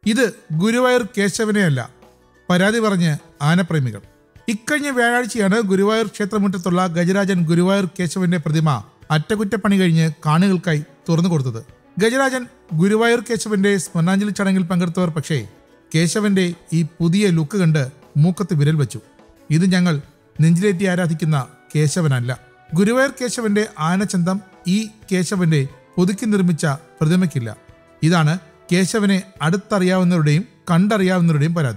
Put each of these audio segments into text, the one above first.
ഇത് ഗുരുവായൂർ കേശവനെയല്ല പരാതി പറഞ്ഞ് ആനപ്രേമികൾ ഇക്കഴിഞ്ഞ വ്യാഴാഴ്ചയാണ് ഗുരുവായൂർ ക്ഷേത്രമുറ്റത്തുള്ള ഗജരാജൻ ഗുരുവായൂർ കേശവന്റെ പ്രതിമ അറ്റകുറ്റപ്പണി കഴിഞ്ഞ് കാണികൾക്കായി തുറന്നു കൊടുത്തത് ഗജരാജൻ ഗുരുവായൂർ കേശവന്റെ സ്മരണാഞ്ജലി ചടങ്ങിൽ പങ്കെടുത്തവർ പക്ഷേ കേശവന്റെ ഈ പുതിയ ലുക്ക് കണ്ട് മൂക്കത്ത് വിരൽ വെച്ചു ഇത് ഞങ്ങൾ നെഞ്ചിലേറ്റി ആരാധിക്കുന്ന കേശവനല്ല ഗുരുവായൂർ കേശവന്റെ ആനച്ചന്തം ഈ കേശവന്റെ പുതുക്കി നിർമ്മിച്ച പ്രതിമയ്ക്കില്ല ഇതാണ് കേശവനെ അടുത്തറിയാവുന്നവരുടെയും കണ്ടറിയാവുന്നവരുടെയും പരാതി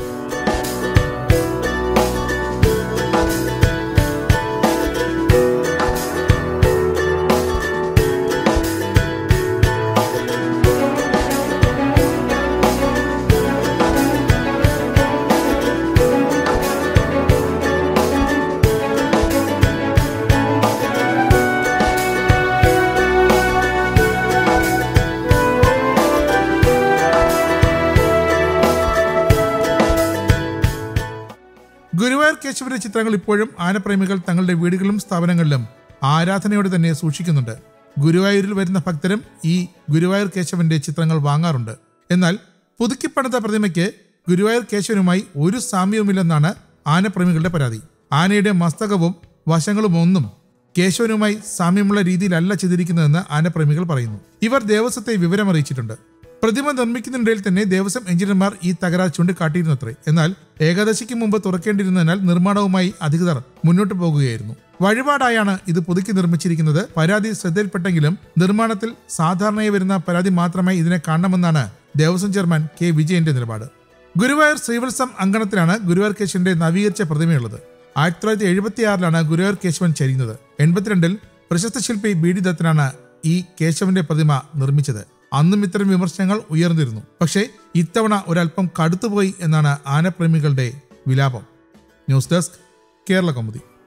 ഗുരുവായൂർ കേശവന്റെ ചിത്രങ്ങൾ ഇപ്പോഴും ആനപ്രേമികൾ തങ്ങളുടെ വീടുകളിലും സ്ഥാപനങ്ങളിലും ആരാധനയോടെ തന്നെ സൂക്ഷിക്കുന്നുണ്ട് ഗുരുവായൂരിൽ വരുന്ന ഭക്തരും ഈ ഗുരുവായൂർ കേശവന്റെ ചിത്രങ്ങൾ വാങ്ങാറുണ്ട് എന്നാൽ പുതുക്കിപ്പണിത പ്രതിമയ്ക്ക് ഗുരുവായൂർ കേശവനുമായി ഒരു സാമ്യവുമില്ലെന്നാണ് ആനപ്രേമികളുടെ പരാതി ആനയുടെ മസ്തകവും വശങ്ങളും ഒന്നും കേശവനുമായി സാമ്യമുള്ള രീതിയിലല്ല ചെയ്തിരിക്കുന്നതെന്ന് ആനപ്രേമികൾ പറയുന്നു ഇവർ ദേവസ്വത്തെ വിവരമറിയിച്ചിട്ടുണ്ട് പ്രതിമ നിർമ്മിക്കുന്നതിനിടയിൽ തന്നെ ദേവസ്വം എഞ്ചിനീയർമാർ ഈ തകരാർ ചൂണ്ടിക്കാട്ടിയിരുന്നത്രേ എന്നാൽ ഏകാദശിക്ക് മുമ്പ് തുറക്കേണ്ടിയിരുന്നതിനാൽ നിർമ്മാണവുമായി അധികൃതർ മുന്നോട്ട് പോകുകയായിരുന്നു വഴിപാടായാണ് ഇത് പുതുക്കി നിർമ്മിച്ചിരിക്കുന്നത് പരാതി ശ്രദ്ധയിൽപ്പെട്ടെങ്കിലും നിർമ്മാണത്തിൽ സാധാരണയായി വരുന്ന പരാതി മാത്രമായി ഇതിനെ കാണണമെന്നാണ് ദേവസ്വം ചെയർമാൻ കെ വിജയന്റെ നിലപാട് ഗുരുവായൂർ ശ്രീവത്സം അങ്കണത്തിലാണ് ഗുരുവായൂർ കേശവന്റെ നവീകരിച്ച പ്രതിമയുള്ളത് ആയിരത്തി തൊള്ളായിരത്തി എഴുപത്തി ആറിലാണ് ഗുരുവായൂർ കേശവൻ ചരിഞ്ഞത് എൺപത്തിരണ്ടിൽ പ്രശസ്ത ശില്പി ബി ഡി ദത്തനാണ് ഈ കേശവന്റെ പ്രതിമ നിർമ്മിച്ചത് അന്നും ഇത്തരം വിമർശനങ്ങൾ ഉയർന്നിരുന്നു പക്ഷേ ഇത്തവണ ഒരല്പം കടുത്തുപോയി എന്നാണ് ആനപ്രേമികളുടെ വിലാപം ന്യൂസ് ഡെസ്ക് കേരള കൗമുദി